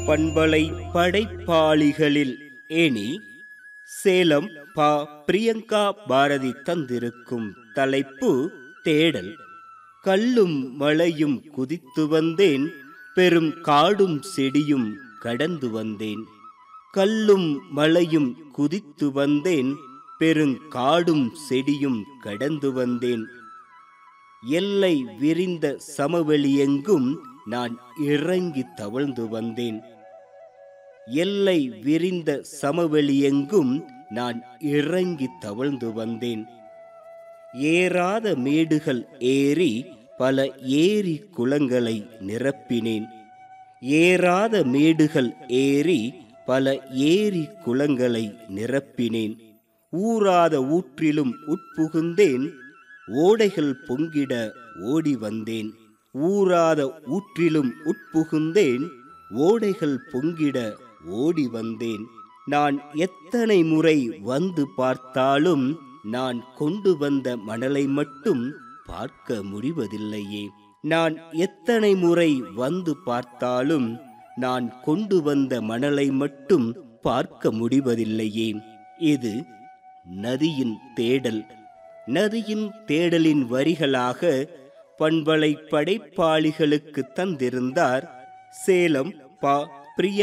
பண்பலை படைப்பாளிகளில் ஏனி சேலம் பா பிரியங்கா பாரதி தந்திருக்கும் தலைப்பு தேடல் கல்லும் மலையும் குதித்து வந்தேன் பெரும் காடும் செடியும் கடந்து வந்தேன் கல்லும் மலையும் குதித்து வந்தேன் பெருங்காடும் செடியும் கடந்து வந்தேன் எல்லை விரிந்த சமவெளியெங்கும் நான் இறங்கி தவழ்ந்து வந்தேன் எல்லை விரிந்த சமவெளியெங்கும் நான் இறங்கி தவழ்ந்து வந்தேன் ஏறாத மேடுகள் ஏறி பல ஏரி குளங்களை நிரப்பினேன் ஏறாத மேடுகள் ஏறி பல ஏரி குளங்களை நிரப்பினேன் ஊறாத ஊற்றிலும் உட்புகுந்தேன் ஓடைகள் பொங்கிட ஓடி வந்தேன் ஊறாத ஊற்றிலும் உட்புகுந்தேன் ஓடைகள் பொங்கிட ஓடி வந்தேன் நான் எத்தனை முறை வந்து பார்த்தாலும் நான் கொண்டு வந்த மணலை மட்டும் பார்க்க முடிவதில்லையே நான் எத்தனை முறை வந்து பார்த்தாலும் நான் கொண்டு வந்த மணலை மட்டும் பார்க்க முடிவதில்லையே இது நதியின் தேடல் நதியின் தேடலின் வரிகளாக பண்பலை படைப்பாளிகளுக்கு தந்திருந்தார் சேலம் பா பிரிய